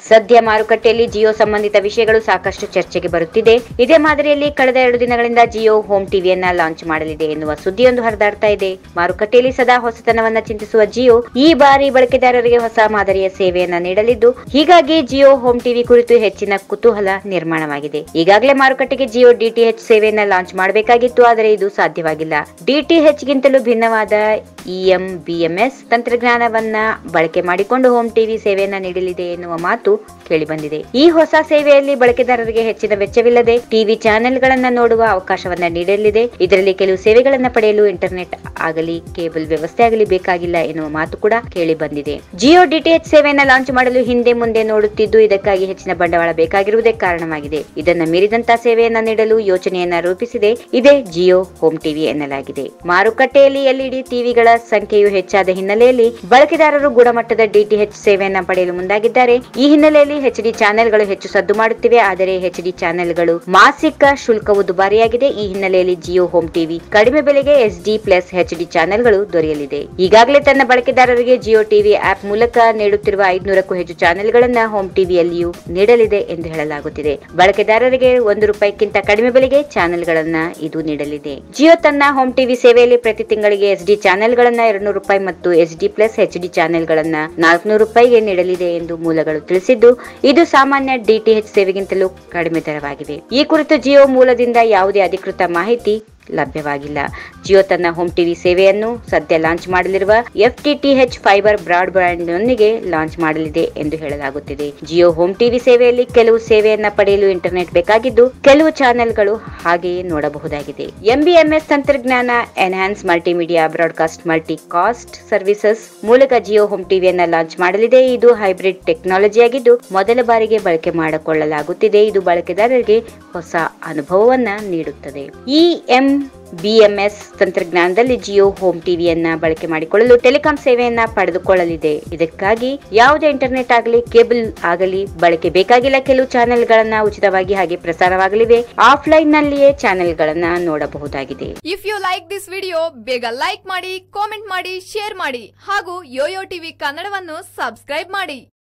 ಸದ್ಯ ಮಾರುಕಟ್ಟೆಯಲ್ಲಿ ಜಿಯೋ ಸಂಬಂಧಿತ ವಿಷಯಗಳು ಸಾಕಷ್ಟು ಚರ್ಚೆಗೆ ಬರುತ್ತಿದೆ ಇದೇ ಮಾದರಿಯಲ್ಲಿ ಕಳೆದ ಎರಡು ದಿನಗಳಿಂದ ಜಿಯೋ ಹೋಮ್ ಟಿವಿಯನ್ನ ಲಾಂಚ್ ಮಾಡಲಿದೆ ಎನ್ನುವ ಸುದ್ದಿಯೊಂದು ಹರಿದಾಡ್ತಾ ಇದೆ ಮಾರುಕಟ್ಟೆಯಲ್ಲಿ ಸದಾ ಹೊಸತನವನ್ನ ಚಿಂತಿಸುವ ಜಿಯೋ ಈ ಬಾರಿ ಬಳಕೆದಾರರಿಗೆ ಹೊಸ ಮಾದರಿಯ ಸೇವೆಯನ್ನ ನೀಡಲಿದ್ದು ಹೀಗಾಗಿ ಜಿಯೋ ಹೋಮ್ ಟಿವಿ ಕುರಿತು ಹೆಚ್ಚಿನ ಕುತೂಹಲ ನಿರ್ಮಾಣವಾಗಿದೆ ಈಗಾಗಲೇ ಮಾರುಕಟ್ಟೆಗೆ ಜಿಯೋ ಡಿಟಿಎಚ್ ಸೇವೆಯನ್ನ ಲಾಂಚ್ ಮಾಡಬೇಕಾಗಿತ್ತು ಆದರೆ ಇದು ಸಾಧ್ಯವಾಗಿಲ್ಲ ಡಿಟಿಎಚ್ ಗಿಂತಲೂ ಭಿನ್ನವಾದ ಇಎಂ ಬಿಎಂಎಸ್ ತಂತ್ರಜ್ಞಾನವನ್ನ ಬಳಕೆ ಮಾಡಿಕೊಂಡು ಹೋಮ್ ಟಿವಿ ಸೇವೆಯನ್ನ ನೀಡಲಿದೆ ಎನ್ನುವ ಮಾತು ಕೇಳಿಬಂದಿದೆ ಈ ಹೊಸ ಸೇವೆಯಲ್ಲಿ ಬಳಕೆದಾರರಿಗೆ ಹೆಚ್ಚಿನ ವೆಚ್ಚವಿಲ್ಲದೆ ಟಿವಿ ಚಾನೆಲ್ಗಳನ್ನ ನೋಡುವ ಅವಕಾಶವನ್ನ ನೀಡಲಿದೆ ಇದರಲ್ಲಿ ಕೆಲವು ಸೇವೆಗಳನ್ನ ಪಡೆಯಲು ಇಂಟರ್ನೆಟ್ ಆಗಲಿ ಕೇಬಲ್ ವ್ಯವಸ್ಥೆ ಆಗಲಿ ಬೇಕಾಗಿಲ್ಲ ಎನ್ನುವ ಮಾತು ಕೂಡ ಕೇಳಿ ಬಂದಿದೆ ಜಿಯೋ ಡಿಟಿಎಚ್ ಸೇವೆಯನ್ನ ಲಾಂಚ್ ಮಾಡಲು ಹಿಂದೆ ಮುಂದೆ ನೋಡುತ್ತಿದ್ದು ಇದಕ್ಕಾಗಿ ಹೆಚ್ಚಿನ ಬಂಡವಾಳ ಬೇಕಾಗಿರುವುದೇ ಕಾರಣವಾಗಿದೆ ಇದನ್ನ ಮೀರಿದಂತ ಸೇವೆಯನ್ನ ನೀಡಲು ಯೋಜನೆಯನ್ನ ರೂಪಿಸಿದೆ ಇದೇ ಜಿಯೋ ಹೋಮ್ ಟಿವಿ ಎನ್ನಲಾಗಿದೆ ಮಾರುಕಟ್ಟೆಯಲ್ಲಿ ಎಲ್ಇಡಿ ಟಿವಿಗಳ ಸಂಖ್ಯೆಯು ಹೆಚ್ಚಾದ ಹಿನ್ನೆಲೆಯಲ್ಲಿ ಬಳಕೆದಾರರು ಗುಣಮಟ್ಟದ ಡಿಟಿಎಚ್ ಸೇವೆಯನ್ನ ಪಡೆಯಲು ಮುಂದಾಗಿದ್ದಾರೆ ಈ ಹಿನ್ನೆಲೆಯಲ್ಲಿ ಎಚ್ಡಿ ಚಾನೆಲ್ಗಳು ಹೆಚ್ಚು ಸದ್ದು ಮಾಡುತ್ತಿವೆ ಆದರೆ ಎಚ್ಡಿ ಚಾನೆಲ್ಗಳು ಮಾಸಿಕ ಶುಲ್ಕವು ದುಬಾರಿಯಾಗಿದೆ ಈ ಹಿನ್ನೆಲೆಯಲ್ಲಿ ಜಿಯೋ ಹೋಮ್ ಟಿವಿ ಕಡಿಮೆ ಬೆಲೆಗೆ ಎಸ್ಡಿ ಪ್ಲಸ್ ಎಚ್ಡಿ ಚಾನೆಲ್ಗಳು ದೊರೆಯಲಿದೆ ಈಗಾಗಲೇ ತನ್ನ ಬಳಕೆದಾರರಿಗೆ ಜಿಯೋ ಟಿವಿ ಆಪ್ ಮೂಲಕ ನೀಡುತ್ತಿರುವ ಐದುನೂರಕ್ಕೂ ಹೆಚ್ಚು ಚಾನೆಲ್ಗಳನ್ನ ಹೋಮ್ ಟಿವಿಯಲ್ಲಿಯೂ ನೀಡಲಿದೆ ಎಂದು ಹೇಳಲಾಗುತ್ತಿದೆ ಬಳಕೆದಾರರಿಗೆ ಒಂದು ರೂಪಾಯಿಗಿಂತ ಕಡಿಮೆ ಬೆಲೆಗೆ ಚಾನೆಲ್ಗಳನ್ನ ಇದು ನೀಡಲಿದೆ ಜಿಯೋ ತನ್ನ ಹೋಮ್ ಟಿವಿ ಸೇವೆಯಲ್ಲಿ ಪ್ರತಿ ತಿಂಗಳಿಗೆ ಎಸ್ಡಿ ಚಾನೆಲ್ಗಳನ್ನ ಎರಡ್ನೂರು ರೂಪಾಯಿ ಮತ್ತು ಎಸ್ಡಿ ಪ್ಲಸ್ ಎಚ್ಡಿ ಚಾನೆಲ್ಗಳನ್ನ ನಾಲ್ಕುನೂರು ರೂಪಾಯಿಗೆ ನೀಡಲಿದೆ ಎಂದು ಮೂಲಗಳು ತಿಳಿಸಿದ್ದು ಇದು ಸಾಮಾನ್ಯ ಡಿಟಿಎಚ್ ಸೇವೆಗಿಂತಲೂ ಕಡಿಮೆ ದರವಾಗಿದೆ ಈ ಕುರಿತು ಜಿಯೋ ಮೂಲದಿಂದ ಯಾವುದೇ ಅಧಿಕೃತ ಮಾಹಿತಿ ಲಭ್ಯವಾಗಿಲ್ಲ ಜಿಯೋ ತನ್ನ ಹೋಮ್ ಟಿವಿ ಸೇವೆಯನ್ನು ಸದ್ಯ ಲಾಂಚ್ ಮಾಡಲಿರುವ ಎಫ್ಟಿಟಿಎಚ್ ಫೈಬರ್ ಬ್ರಾಡ್ ಬ್ಯಾಂಡ್ನೊಂದಿಗೆ ಲಾಂಚ್ ಮಾಡಲಿದೆ ಎಂದು ಹೇಳಲಾಗುತ್ತಿದೆ ಜಿಯೋ ಹೋಮ್ ಟಿವಿ ಸೇವೆಯಲ್ಲಿ ಕೆಲವು ಸೇವೆಯನ್ನ ಪಡೆಯಲು ಇಂಟರ್ನೆಟ್ ಬೇಕಾಗಿದ್ದು ಕೆಲವು ಚಾನೆಲ್ಗಳು ಹಾಗೆಯೇ ನೋಡಬಹುದಾಗಿದೆ ಎಂಬಿಎಂಎಸ್ ತಂತ್ರಜ್ಞಾನ enhance multimedia broadcast multicast services ಮೂಲಕ ಜಿಯೋ ಹೋಮ್ ಟಿವಿಯನ್ನ ಲಾಂಚ್ ಮಾಡಲಿದೆ ಇದು ಹೈಬ್ರಿಡ್ ಟೆಕ್ನಾಲಜಿಯಾಗಿದ್ದು ಮೊದಲ ಬಾರಿಗೆ ಬಳಕೆ ಮಾಡಿಕೊಳ್ಳಲಾಗುತ್ತಿದೆ ಇದು ಬಳಕೆದಾರರಿಗೆ ಹೊಸ ಅನುಭವವನ್ನ ನೀಡುತ್ತದೆ ಈ ಎಂ ಬಿಎಂಎಸ್ ತಂತ್ರಜ್ಞಾನದಲ್ಲಿ ಜಿಯೋ ಹೋಮ್ ಟಿವಿಯನ್ನ ಬಳಕೆ ಮಾಡಿಕೊಳ್ಳಲು ಟೆಲಿಕಾಂ ಸೇವೆಯನ್ನ ಪಡೆದುಕೊಳ್ಳಲಿದೆ ಇದಕ್ಕಾಗಿ ಯಾವುದೇ ಇಂಟರ್ನೆಟ್ ಆಗಲಿ ಕೇಬಲ್ ಆಗಲಿ ಬಳಕೆ ಬೇಕಾಗಿಲ್ಲ ಕೆಲವು ಚಾನೆಲ್ಗಳನ್ನ ಉಚಿತವಾಗಿ ಹಾಗೆ ಪ್ರಸಾರವಾಗಲಿವೆ ಆಫ್ಲೈನ್ ನಲ್ಲಿಯೇ ಚಾನೆಲ್ಗಳನ್ನ ನೋಡಬಹುದಾಗಿದೆ if you like this video ಬೇಗ ಲೈಕ್ ಮಾಡಿ ಕಾಮೆಂಟ್ ಮಾಡಿ ಶೇರ್ ಮಾಡಿ ಹಾಗೂ ಯೋಯೋ ಟಿವಿ ಕನ್ನಡವನ್ನು ಸಬ್ಸ್ಕ್ರೈಬ್ ಮಾಡಿ